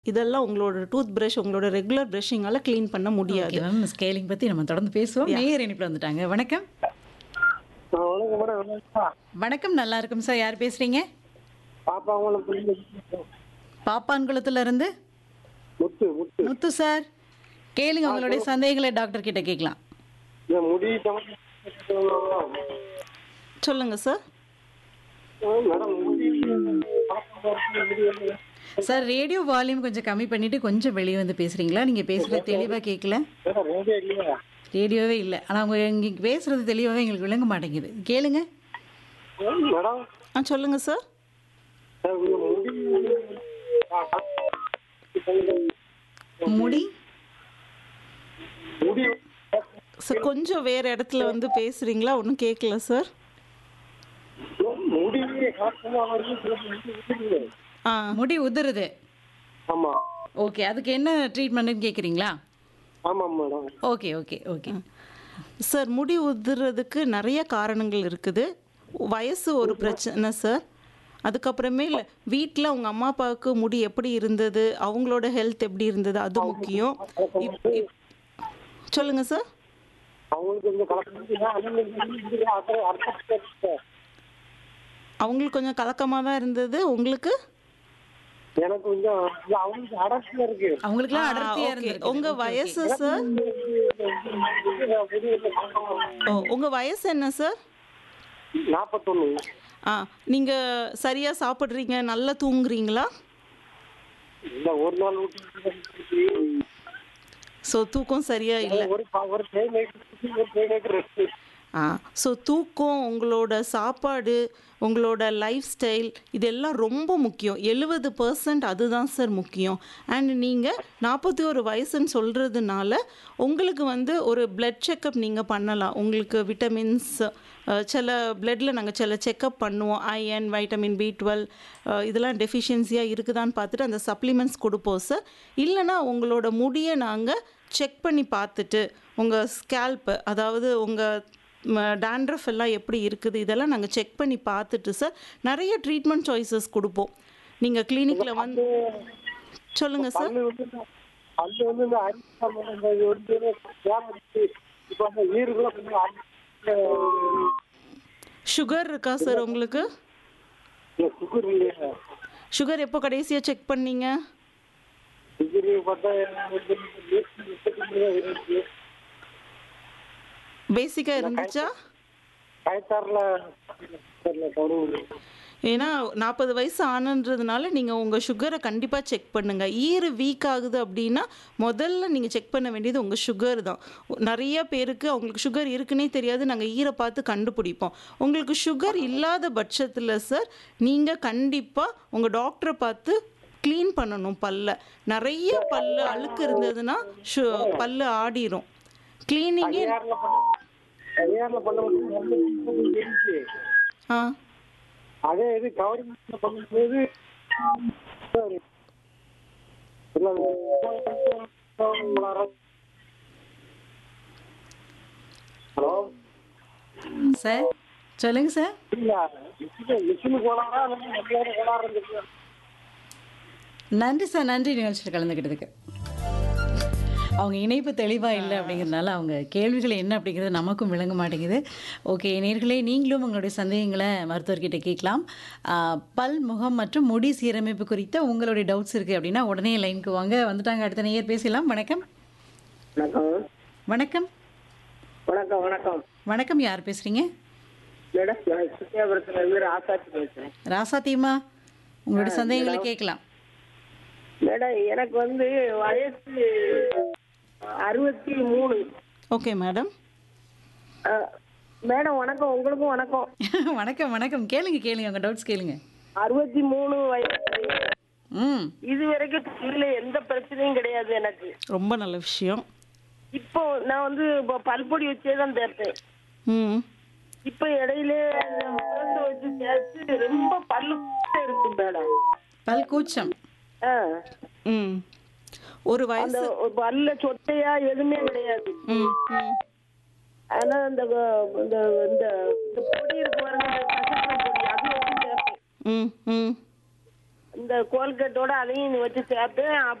இதெல்லாம் உங்களோட tooth brush உங்களோட ரெகுலர் பிரஷிங்கால க்ளீன் பண்ண முடியாது ஓகே மேம் ஸ்கேலிங் பற்றி நம்ம தொடர்ந்து பேசுவோம் நேயர் இணைப்பில் வந்துட்டாங்க வணக்கம் ஆ, வணக்கம் மேடம் வணக்கம்ப்பா. வணக்கம் நல்லா இருக்கும் சார் யார் பேசுறீங்க பாப்பா அவங்கள புரிஞ்சு பாப்பான்குளத்துல இருந்து முத்து முத்து முத்து சார் கேளுங்க உங்களுடைய சந்தேகங்களை டாக்டர் கிட்ட கேட்கலாம் இந்த முடி சமைச்சு சொல்லுங்க சார் மேடம் முடி முடி வந்து- சார் ரேடியோ வால்யூம் கொஞ்சம் கம்மி பண்ணிட்டு கொஞ்சம் வெளியே வந்து பேசுறீங்களா நீங்க பேசுறது தெளிவா கேட்கல மேடம் ரேடியோ இல்லையா ரேடியோவே இல்லை ஆனா அவங்க இங்க பேசுறது தெளிவாவே எங்களுக்கு விளங்க மாட்டேங்குது கேளுங்க மேடம் ஆ சொல்லுங்க சார் சார், இந்த முடி முடி முடி சார் கொஞ்சம் வேற இடத்துல வந்து பேசுறீங்களா ஒன்றும் கேட்கல சார் முடி காசமா வருது சில முடி விட்டுடுது. ஆ முடி உதிருது ஆமா ஓகே அதுக்கு என்ன ட்ரீட்மெண்ட்னு கேட்குறீங்களா ஆமா madam okay okay okay sir முடி உதிர்றதுக்கு நிறைய காரணங்கள் இருக்குது வயசு ஒரு பிரச்சனை சார் அதுக்கப்புறமேல் வீட்டில் உங்கள் அம்மா அப்பாவுக்கு முடி எப்படி இருந்தது அவங்களோட ஹெல்த் எப்படி இருந்தது அது முக்கியம் இப்- இப்- சொல்லுங்க சார் அவங்களுக்கு இந்த கலக்கம் அர்த்தம் அவங்களுக்கு கொஞ்சம் கலக்கமாக தான் இருந்தது உங்களுக்கு எனக்கு கொஞ்சம் இல்ல, அவங்களுக்கு அடர்த்தியா இருக்கு அவங்களுக்குலாம் ஆ, அடர்த்தியா okay. இருந்திருக்கு உங்க வயசு சார் ஓ உங்க வயசு என்ன சார் நாற்பத்தொன்னு ஆ நீங்க சரியா சாப்பிட்றீங்க நல்லா தூங்குறீங்களா இல்ல ஒரு நாள் விட்டு ஸோ தூக்கம் சரியா இல்லை ஒரு ப- ஒரு டைம் ஒரு டைம் ரெஸ்ட் ஆ ஸோ தூக்கம் உங்களோட சாப்பாடு உங்களோட லைஃப் ஸ்டைல் இதெல்லாம் ரொம்ப முக்கியம் எழுபது பர்சன்ட் அதுதான் சார் முக்கியம் அண்ட் நீங்கள் நாற்பத்தி ஒரு வயசுன்னு சொல்கிறதுனால உங்களுக்கு வந்து ஒரு பிளட் செக்கப் நீங்கள் பண்ணலாம் உங்களுக்கு விட்டமின்ஸ் சில பிளட்டில் நாங்கள் சில செக்கப் பண்ணுவோம் அயன் வைட்டமின் பி டுவெல் இதெல்லாம் டெஃபிஷியன்சியாக இருக்குதான்னு பார்த்துட்டு அந்த சப்ளிமெண்ட்ஸ் கொடுப்போம் சார் இல்லைன்னா உங்களோட முடியை நாங்கள் செக் பண்ணி பார்த்துட்டு உங்கள் ஸ்கேல்ப்பு அதாவது உங்கள் டேண்ட்ரஃப் எல்லாம் எப்படி இருக்குது இதெல்லாம் நாங்கள் செக் பண்ணி பார்த்துட்டு சார் நிறைய ட்ரீட்மெண்ட் சாய்ஸஸ் கொடுப்போம் நீங்கள் கிளினிக்கில் வந்து சொல்லுங்கள் சார் பல்லு வந்து இந்த- பல்லு வந்து இந்த அரிசி சாப்பிடுற இந்த இது வந்து கேமரிச்சு இப்போ அந்த ஈருக்குள்ள கொஞ்சம் அரிசி சுகர் இருக்கா சார் உங்களுக்கு சுகர் இல்லையா சுகர் எப்போ கடைசியாக செக் பண்ணீங்க சுகர் பார்த்தா வந்து முப்பத்தி இருக்கு பேசிக்காக இருந்துச்சா கயத்தாரில் தெரியல கவனம் ஏன்னா நாற்பது வயசு ஆனன்றதுனால நீங்கள் உங்கள் சுகரை கண்டிப்பாக செக் பண்ணுங்கள் ஈறு வீக் ஆகுது அப்படின்னா முதல்ல நீங்கள் செக் பண்ண வேண்டியது உங்கள் சுகர் தான் நிறைய பேருக்கு அவங்களுக்கு சுகர் இருக்குன்னே தெரியாது நாங்கள் ஈரை பார்த்து கண்டுபிடிப்போம் உங்களுக்கு சுகர் இல்லாத பட்சத்தில் சார் நீங்கள் கண்டிப்பாக உங்கள் டாக்டரை பார்த்து க்ளீன் பண்ணணும் பல்ல நிறைய பல்லு அழுக்கு இருந்ததுன்னா சு பல்லு ஆடிரும் க்ளீனிங்கே கையாரில் பண்ண கையாரில் பண்ணும்போது இருந்துச்சு ஆ அதே இது கவர்மெண்ட்ல பண்ணும்போது சரி. இல்ல, ஹலோ சார் சொல்லுங்க சார் இல்ல மிஷின் மிஷின் கோளாறா இல்லை நம்மளோட கோளாறு இருந்துச்சு நன்றி சார் நன்றி நிகழ்ச்சியில் கலந்துக்கிட்டதுக்கு அவங்க இணைப்பு தெளிவாக இல்லை அப்படிங்கிறதுனால அவங்க கேள்விகள் என்ன அப்படிங்கிறது நமக்கும் விளங்க மாட்டேங்குது ஓகே நேர்களே நீங்களும் உங்களுடைய சந்தேகங்களை மருத்துவர்கிட்ட கேட்கலாம் ஆ, பல் முகம் மற்றும் முடி சீரமைப்பு குறித்த உங்களுடைய டவுட்ஸ் இருக்குது அப்படின்னா உடனே லைனுக்கு வாங்க வந்துட்டாங்க அடுத்த நேயர் பேசலாம் வணக்கம் வணக்கம் வணக்கம் வணக்கம் வணக்கம் வணக்கம் யார் பேசுகிறீங்க மேடம் நான் சுத்தியாபுரத்துல இருந்து ஆசாத்தி பேசுறேன் ராசாத்தியம்மா உங்களுடைய சந்தேகங்களை கேட்கலாம் மேடம் எனக்கு வந்து வயசு அறுபத்தி மூணு ஓகே மேடம் மேடம் வணக்கம் உங்களுக்கும் வணக்கம் வணக்கம் வணக்கம் கேளுங்க கேளுங்க உங்கள் டவுட்ஸ் கேளுங்க அறுபத்தி மூணு வயசு ம் இது வரைக்கும் இல்ல எந்த பிரச்சனையும் கிடையாது எனக்கு ரொம்ப நல்ல விஷயம் இப்போ நான் வந்து இப்போ பல்பொடி வச்சே தான் தேர்த்தேன் ம் இப்போ இடையில பிரண்டு வச்சு சேர்த்து ரொம்ப பல்லு இருக்கு மேடம் பல் கூச்சம் ஆ ம் ஒரு வயசு அந்த ஒரு பல்ல சொட்டையா எதுவுமே கிடையாது ம் ம் ஆனா இந்த வ- இந்த இந்த இந்த பொடி இருக்கு பாருங்க இந்த கசப்பு பொடி அது வச்சு சேர்த்தேன் ம் ம் இந்த அந்த கோல்கேட்டோட அதையும் வச்சு சேர்த்து